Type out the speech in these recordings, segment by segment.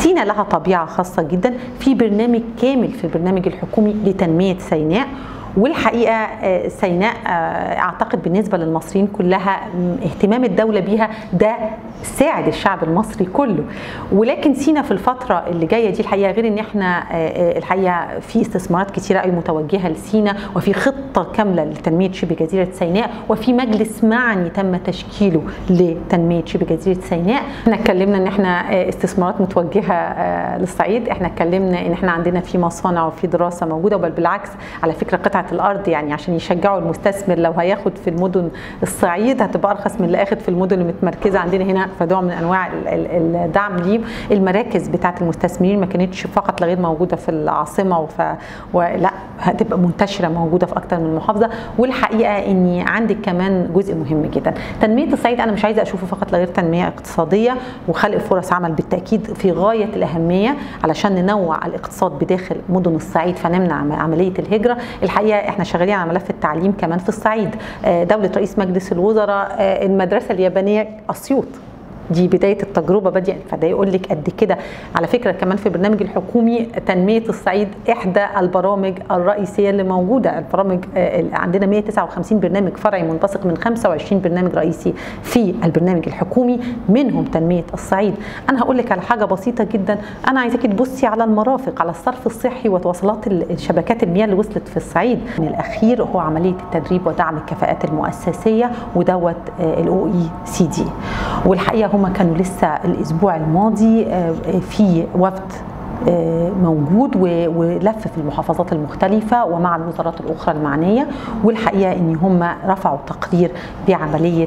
سينا لها طبيعه خاصه جدا في برنامج كامل في البرنامج الحكومي لتنميه سيناء والحقيقه سيناء اعتقد بالنسبه للمصريين كلها اهتمام الدوله بيها ده ساعد الشعب المصري كله ولكن سينا في الفتره اللي جايه دي الحقيقه غير ان احنا الحقيقه في استثمارات كتيره قوي متوجهه لسينا وفي خطه كامله لتنميه شبه جزيره سيناء وفي مجلس معني تم تشكيله لتنميه شبه جزيره سيناء احنا اتكلمنا ان احنا استثمارات متوجهه للصعيد احنا اتكلمنا ان احنا عندنا في مصانع وفي دراسه موجوده بل بالعكس على فكره قطعه الارض يعني عشان يشجعوا المستثمر لو هياخد في المدن الصعيد هتبقى ارخص من اللي اخد في المدن المتمركزه عندنا هنا فنوع من انواع الدعم ليه المراكز بتاعه المستثمرين ما كانتش فقط لغير موجوده في العاصمه وف... ولا هتبقى منتشره موجوده في اكتر من محافظه والحقيقه اني عندك كمان جزء مهم جدا تنميه الصعيد انا مش عايزه اشوفه فقط لغير تنميه اقتصاديه وخلق فرص عمل بالتاكيد في غايه الاهميه علشان ننوع الاقتصاد بداخل مدن الصعيد فنمنع عمليه الهجره الحقيقه احنا شغالين على ملف التعليم كمان في الصعيد دوله رئيس مجلس الوزراء المدرسه اليابانيه اسيوط دي بدايه التجربه بادئه فده يقول لك قد كده على فكره كمان في البرنامج الحكومي تنميه الصعيد احدى البرامج الرئيسيه اللي موجوده البرامج عندنا 159 برنامج فرعي منبثق من 25 برنامج رئيسي في البرنامج الحكومي منهم تنميه الصعيد انا هقول لك على حاجه بسيطه جدا انا عايزاكي تبصي على المرافق على الصرف الصحي وتواصلات الشبكات المياه اللي وصلت في الصعيد الاخير هو عمليه التدريب ودعم الكفاءات المؤسسيه ودوت الاو اي سي دي والحقيقه هم كانوا لسه الاسبوع الماضي في وفد موجود ولف في المحافظات المختلفة ومع الوزارات الأخرى المعنية والحقيقة أن هم رفعوا تقرير بعملية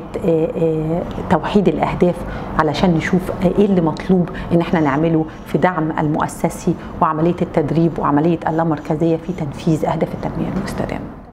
توحيد الأهداف علشان نشوف إيه اللي مطلوب أن احنا نعمله في دعم المؤسسي وعملية التدريب وعملية اللامركزية في تنفيذ أهداف التنمية المستدامة